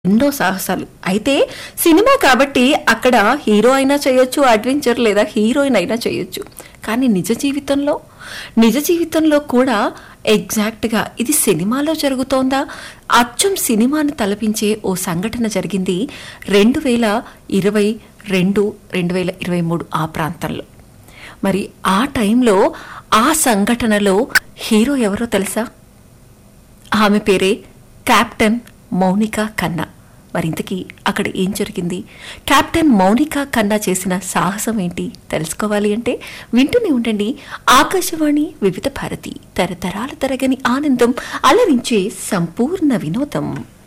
ఎన్నో సాహసాలు అయితే సినిమా కాబట్టి అక్కడ హీరో అయినా చేయొచ్చు అడ్వెంచర్ లేదా హీరోయిన్ అయినా చేయొచ్చు కానీ నిజ జీవితంలో నిజ జీవితంలో కూడా ఎగ్జాక్ట్గా ఇది సినిమాలో జరుగుతోందా అచ్చం సినిమాను తలపించే ఓ సంఘటన జరిగింది రెండు వేల ఇరవై రెండు రెండు వేల ఇరవై మూడు ఆ ప్రాంతంలో మరి ఆ టైంలో ఆ సంఘటనలో హీరో ఎవరో తెలుసా ఆమె పేరే కెప్టెన్ మౌనిక కన్నా మరింతకీ అక్కడ ఏం జరిగింది కెప్టెన్ మౌనిక కన్నా చేసిన సాహసం ఏంటి తెలుసుకోవాలి అంటే వింటూనే ఉండండి ఆకాశవాణి వివిధ భారతి తరతరాల తరగని ఆనందం అలరించే సంపూర్ణ వినోదం